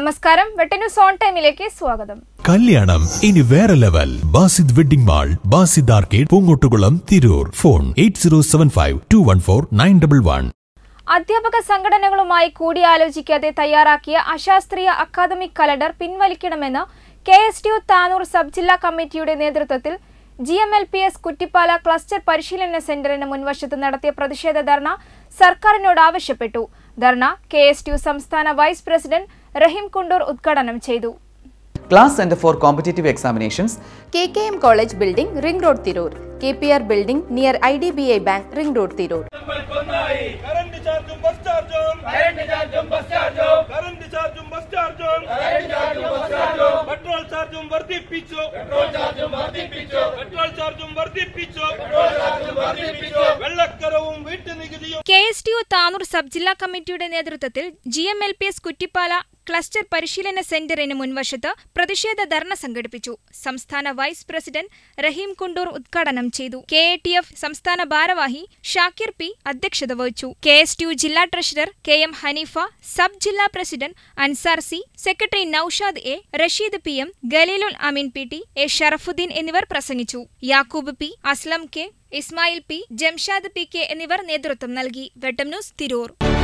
നമസ്കാരം വെട്ടന്യൂസ് ഓൺ ടൈമിലേക്ക് സ്വാഗതം കല്യാണം ഇനി വേറെ level Basid wedding mall Basid arcade Poongottukulam Tirur phone eight zero seven five two one four nine double one അധ്യാപക സംഘടനകളുമായി കൂടിയാലോചിക്കാതെ തയ്യാറാക്കിയ അശാസ്ത്രീയ അക്കാദമിക് കലണ്ടർ പിൻവലിക്കണമെന്ന് K S T U Tanur sub ജില്ലാ കമ്മിറ്റിയുടെ നേതൃത്വത്തിൽ G M L P S Kuttippala cluster പരിശീലന സെന്ററിന് മുൻവശത്ത് നടത്തിയ പ്രതിഷേധ ധർണ സർക്കാരിനോട് ആവശ്യപ്പെട്ടു dharna K S T U സംസ്ഥാന വൈസ് പ്രസിഡന്റ് റഹീം കുണ്ടൂർ ഉദ്ഘാടനം ചെയ്തു Class Center for Competitive Examinations, KKM College Building, Ring Road, Tirur. KPR Building near IDBI Bank, Ring Road, Tirur. Current ചാർജും ബസ് ചാർജും കറണ്ട് ചാർജും ബസ് ചാർജും കറണ്ട് ചാർജും ബസ് ചാർജും current ചാർജും ബസ് ചാർജും പെട്രോൾ ചാർജും വർദ്ധിപ്പിച്ചു പെട്രോൾ ചാർജും വർദ്ധിപ്പിച്ചു പെട്രോൾ ചാർജും വർദ്ധിപ്പിച്ചു പെട്രോൾ ചാർജും വർദ്ധിപ്പിച്ചു വെള്ളക്കരവും വീട്ടുനികുതിയും K S T U Tanur sub ജില്ലാ കമ്മിറ്റിയുടെ നേതൃത്വത്തിൽ G M L P S Kuttippala cluster പരിശീലന സെന്ററിന് മുൻവശത്ത് പ്രതിഷേധ ധർണ സംഘടിപ്പിച്ചു സംസ്ഥാന വൈസ് പ്രസിഡന്റ് റഹീം കുണ്ടൂർ ഉദ്ഘാടനം ചെയ്തു കെ എ ടി എഫ് സംസ്ഥാന ഭാരവാഹി ഷാക്കിർ പി അധ്യക്ഷത വഹിച്ചു കെ എസ് ടി യു ജില്ലാ treasurer K M Hanifa sub ജില്ലാ president Ansar C secretary Naushad A Rasheed P M Galeelul Ameen P T A Sharafuddeen എന്നിവർ പ്രസംഗിച്ചു Yakub P Aslam K Ismail P Jamshad P K എന്നിവർ നേതൃത്വം നൽകി വെട്ടം ന്യൂസ് തിരൂർ